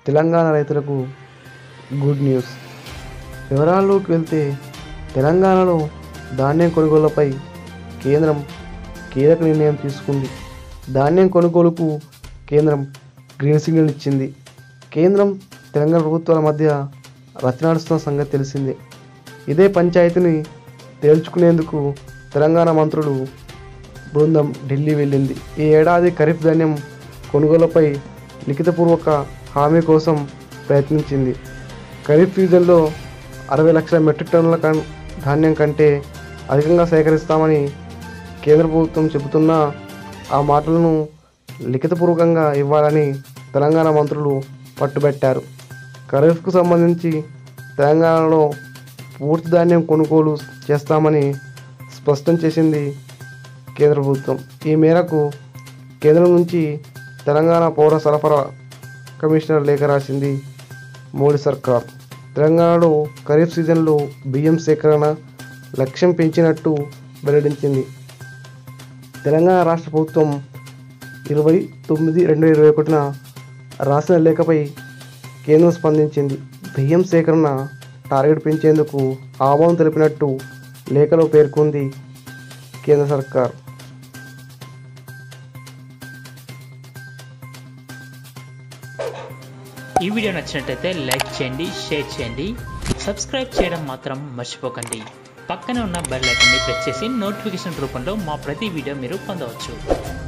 తెలంగాణ రైతులకు good news వివరాల్లోకి వెళ్తే తెలంగాణలో ధాన్యం కొనుగోళ్లపై కేంద్రం కీలక నిర్ణయం తీసుకుంది ధాన్యం కొనుగోలుకు కేంద్రం గ్రీన్ సిగ్నల్ ఇచ్చింది కేంద్రం తెలంగాణ ప్రభుత్వాల మధ్య రచనాడుస్తున్న సంగతి తెలిసిందే ఇదే పంచాయతీని తేల్చుకునేందుకు తెలంగాణ మంత్రులు బృందం ఢిల్లీ వెళ్ళింది ఈ ఏడాది ఖరీఫ్ ధాన్యం కొనుగోలుపై లిఖితపూర్వక హామీ కోసం ప్రయత్నించింది ఖరీఫ్ సీజన్లో అరవై లక్షల మెట్రిక్ టన్నుల కన్ ధాన్యం కంటే అధికంగా సేకరిస్తామని కేంద్ర ప్రభుత్వం చెబుతున్నా ఆ మాటలను లిఖితపూర్వకంగా ఇవ్వాలని తెలంగాణ మంత్రులు పట్టుబట్టారు ఖరీఫ్కు సంబంధించి తెలంగాణలో పూర్తి ధాన్యం కొనుగోలు చేస్తామని స్పష్టం చేసింది కేంద్ర ప్రభుత్వం ఈ మేరకు కేంద్రం నుంచి తెలంగాణ పౌర సరఫరా కమిషనర్ లేఖ రాసింది మోడీ సర్కార్ తెలంగాణలో ఖరీఫ్ సీజన్లో బియ్యం సేకరణ లక్ష్యం పెంచినట్టు వెల్లడించింది తెలంగాణ రాష్ట్ర ప్రభుత్వం ఇరవై తొమ్మిది రెండు ఇరవై ఒకటిన రాసిన లేఖపై కేంద్రం స్పందించింది బియ్యం సేకరణ టార్గెట్ పెంచేందుకు ఆహ్వానం తెలిపినట్టు లేఖలో పేర్కొంది కేంద్ర సర్కార్ ఈ వీడియో నచ్చినట్లయితే లైక్ చేయండి షేర్ చేయండి సబ్స్క్రైబ్ చేయడం మాత్రం మర్చిపోకండి పక్కనే ఉన్న బెల్ ఐకాన్ని ప్రెస్ చేసి నోటిఫికేషన్ రూపంలో మా ప్రతి వీడియో మీరు పొందవచ్చు